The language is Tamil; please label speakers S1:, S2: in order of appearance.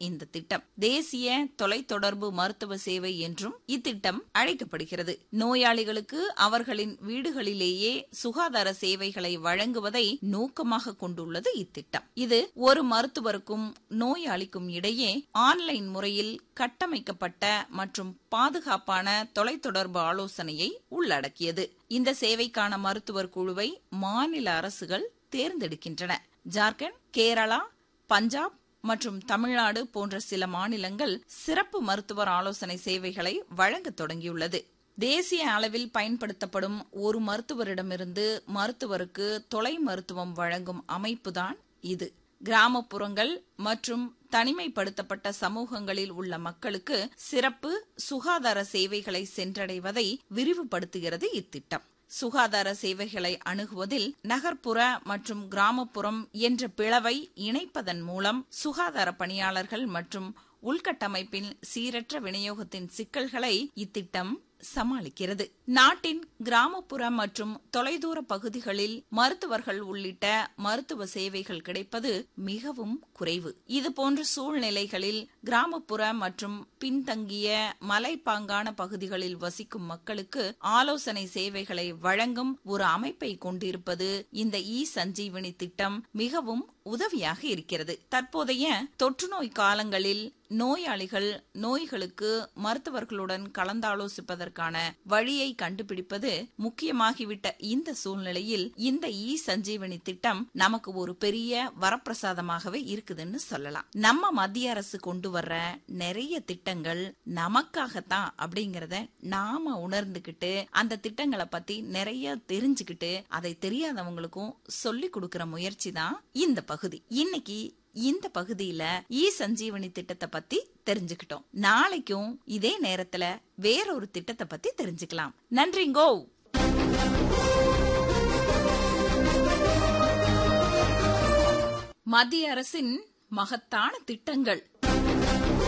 S1: இந்த திட்டம் தேசிய தொலைத்தொடர்பு மருத்துவ சேவை என்றும் இத்திட்டம் அழைக்கப்படுகிறது நோயாளிகளுக்கு அவர்களின் வீடுகளிலேயே சுகாதார சேவைகளை வழங்குவதை நோக்கமாக கொண்டுள்ளது இத்திட்டம் இது ஒரு மருத்துவருக்கும் நோயாளிக்கும் இடையே ஆன்லைன் முறையில் கட்டமைக்கப்பட்ட மற்றும் பாதுகாப்பான தொலைத்தொடர்பு ஆலோசனையை உள்ளடக்கியது இந்த சேவைக்கான மருத்துவர் குழுவை மாநில அரசுகள் தேர்ந்தெடுக்கின்றன ஜார்க்கண்ட் கேரளா பஞ்சாப் மற்றும் தமிழ்நாடு போன்ற சில மாநிலங்கள் சிறப்பு மருத்துவர் ஆலோசனை சேவைகளை வழங்க தொடங்கியுள்ளது தேசிய அளவில் பயன்படுத்தப்படும் ஒரு மருத்துவரிடமிருந்து மருத்துவருக்கு தொலை மருத்துவம் வழங்கும் அமைப்புதான் இது கிராமப்புறங்கள் மற்றும் தனிமைப்படுத்தப்பட்ட சமூகங்களில் உள்ள மக்களுக்கு சிறப்பு சுகாதார சேவைகளை சென்றடைவதை விரிவுபடுத்துகிறது இத்திட்டம் சுகாதார சேவைகளை அணுகுவதில் நகர்ப்புற மற்றும் கிராமப்புறம் என்ற பிளவை இணைப்பதன் மூலம் சுகாதார பணியாளர்கள் மற்றும் உள்கட்டமைப்பின் சீரற்ற விநியோகத்தின் சிக்கல்களை இத்திட்டம் சமாளிக்கிறது நாட்டின் கிராமப்புற மற்றும் தொலைதூர பகுதிகளில் மருத்துவர்கள் உள்ளிட்ட மருத்துவ சேவைகள் கிடைப்பது மிகவும் குறைவு இதுபோன்ற சூழ்நிலைகளில் கிராமப்புற மற்றும் பின்தங்கிய மலைப்பாங்கான பகுதிகளில் வசிக்கும் மக்களுக்கு ஆலோசனை சேவைகளை வழங்கும் ஒரு அமைப்பை கொண்டிருப்பது இந்த இ சஞ்சீவனி திட்டம் மிகவும் உதவியாக இருக்கிறது தற்போதைய தொற்றுநோய் காலங்களில் நோயாளிகள் நோய்களுக்கு மருத்துவர்களுடன் கலந்தாலோசிப்பதற்கான வழியை கண்டுபிடிப்பது முக்கியமாகிவிட்ட இந்த சூழ்நிலையில் இந்த இ சஞ்சீவனி திட்டம் நமக்கு ஒரு பெரிய வரப்பிரசாதமாகவே இருக்குதுன்னு சொல்லலாம் நம்ம மத்திய அரசு கொண்டு வர்ற நிறைய திட்டங்கள் நமக்காகத்தான் அப்படிங்கறத நாம உணர்ந்துகிட்டு அந்த திட்டங்களை பத்தி நிறைய தெரிஞ்சுக்கிட்டு அதை தெரியாதவங்களுக்கும் சொல்லி கொடுக்கிற முயற்சி தான் இந்த பகுதி இன்னைக்கு இந்த பகுதியில இ சஞ்சீவனி திட்டத்தை பத்தி தெரிஞ்சுக்கிட்டோம் நாளைக்கும் இதே நேரத்துல வேறொரு திட்டத்தை பத்தி தெரிஞ்சுக்கலாம் நன்றிங்கோ மத்திய அரசின் மகத்தான திட்டங்கள்